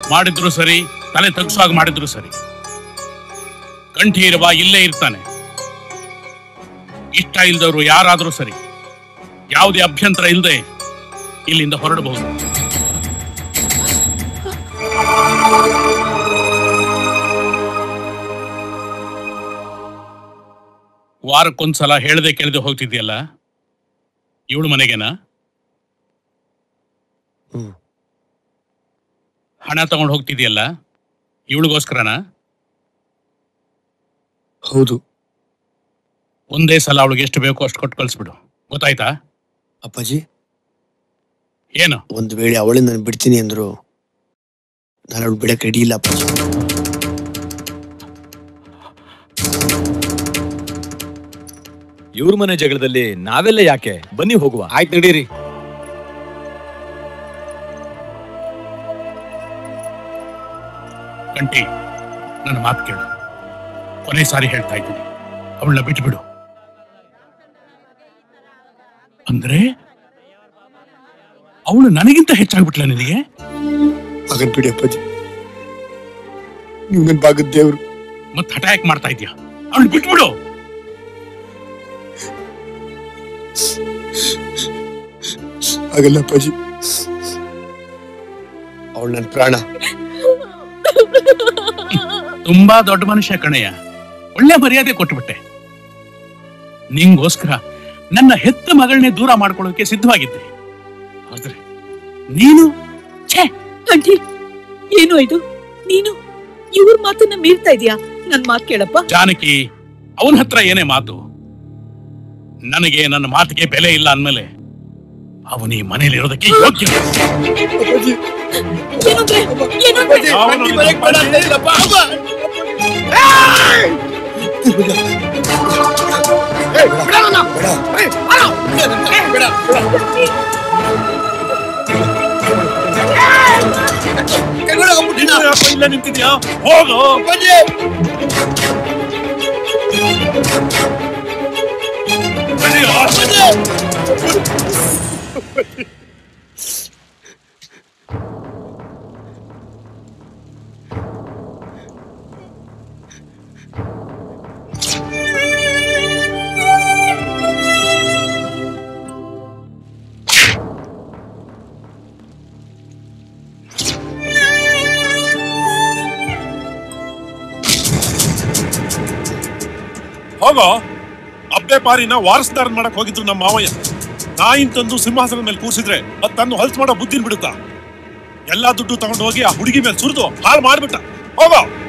ಮಾಡಿದ್ರು ಸರಿ ತಲೆ ತಗ್ಸುವಾಗ ಮಾಡಿದ್ರು ಸರಿ ಕಂಠಿ ಇರುವ ಇಲ್ಲೇ ಇರ್ತಾನೆ ಇಷ್ಟ ಇಲ್ದವರು ಯಾರಾದ್ರೂ ಸರಿ ಯಾವುದೇ ಅಭ್ಯಂತರ ಇಲ್ಲದೆ ಇಲ್ಲಿಂದ ಹೊರಡಬಹುದು ವಾರಕ್ಕೊಂದ್ಸಲ ಹೇಳದೆ ಕೇಳದೆ ಹೋಗ್ತಿದ್ಯಲ್ಲ ಇವಳು ಮನೆಗೆನಾ ಹ್ಮ್. ಹಣ ತಗೊಂಡು ಹೋಗ್ತಿದ್ಯಲ್ಲ ಇವಳಿಗೋಸ್ಕರನಾ ಹೌದು ಒಂದೇ ಸಲ ಅವಳಿಗೆ ಎಷ್ಟು ಬೇಕೋ ಅಷ್ಟು ಕೊಟ್ಟು ಕಳಿಸ್ಬಿಡು ಗೊತ್ತಾಯ್ತಾ ಅಪ್ಪಾಜಿ ಏನು ಒಂದು ವೇಳೆ ಅವಳೇ ನಾನು ಬಿಡ್ತೀನಿ ಅಂದ್ರು ನಾನು ಅವಳು ಬಿಡಕ್ಕೆ ರೆಡಿ ಇಲ್ಲ ಅಪ್ಪಾಜಿ ಇವ್ರ ಮನೆ ಜಗಳದಲ್ಲಿ ನಾವೆಲ್ಲ ಯಾಕೆ ಬನ್ನಿ ಹೋಗುವ ಆಯ್ತು ನಡೀರಿ ಕಂಟಿ ನನ್ನ ಮಾತು ಕೇಳು ಕೊನೆ ಸಾರಿ ಹೇಳ್ತಾ ಇದ್ದೀನಿ ಅವಳನ್ನ ಬಿಟ್ಬಿಡು ಅಂದ್ರೆ ಅವಳು ನನಗಿಂತ ಹೆಚ್ಚಾಗ್ಬಿಟ್ಲ ನಿನಗೆ ಹಾಗನ್ ಬಿಡಿ ಅಪ್ಪಾಜಿ ನೀವು ನನ್ನ ಭಾಗದ ದೇವ್ರು ಮತ್ತೆ ಹಠ ಯಾಕೆ ಮಾಡ್ತಾ ಇದ್ಯಾ ಅವಳು ಬಿಟ್ಬಿಡು ಆಗಲ್ಲ ಅಪ್ಪಾಜಿ ಅವಳು ನನ್ನ ಪ್ರಾಣ ತುಂಬಾ ದೊಡ್ಡ ಮನುಷ್ಯ ಕಣಯ್ಯ ಒಳ್ಳೆ ಮರ್ಯಾದೆ ಕೊಟ್ಬಿಟ್ಟೆ ನಿಂಗೋಸ್ಕರ ನನ್ನ ಹೆತ್ತ ಮಗಳನ್ನೇ ದೂರ ಮಾಡ್ಕೊಳ್ಳೋಕೆ ಸಿದ್ಧವಾಗಿದ್ದೆ ಆದ್ರೆ ನೀನು ಛೇ ಕಂಠಿ ಏನು ಇದು ನೀನು ಇವ್ರ ಮಾತನ್ನ ಮೀರ್ತಾ ಇದೀಯಾ ನನ್ ಮಾತ್ ಕೇಳಪ್ಪ ಜಾನಕಿ ಅವನ ಹತ್ರ ಏನೇ ಮಾತು ನನಗೆ ನನ್ನ ಮಾತಿಗೆ ಬೆಲೆ ಇಲ್ಲ ಅಂದ್ಮೇಲೆ ಅವನು ಈ ಮನೇಲಿ ಇರೋದಕ್ಕೆ ಯೋಗ್ಯ ಏನಂದ್ರೆ ಏನಂದ್ರೆ ಇಲ್ಲ ನಿಂತಿದ್ಯಾ ಹೋಗು ಹೋಗೋ ಅಬ್ಬೆ ಪಾರಿನ ವಾರಸ್ದಾರನ್ ಮಾಡಕ್ ಹೋಗಿದ್ರು ನಮ್ಮ ಮಾವಯ್ಯ ನಾಯಿನ್ ತಂದು ಸಿಂಹಾಸನದ ಮೇಲೆ ಕೂರಿಸಿದ್ರೆ ಅದ್ ತನ್ನ ಹೊಲ್ಸ್ ಮಾಡೋ ಬುದ್ಧಿನ್ ಬಿಡುತ್ತಾ ಎಲ್ಲಾ ದುಡ್ಡು ತಗೊಂಡು ಹೋಗಿ ಆ ಹುಡುಗಿ ಮೇಲೆ ಸುರಿದು ಹಾಳು ಮಾಡ್ಬಿಟ್ಟ ಹೋಗೋ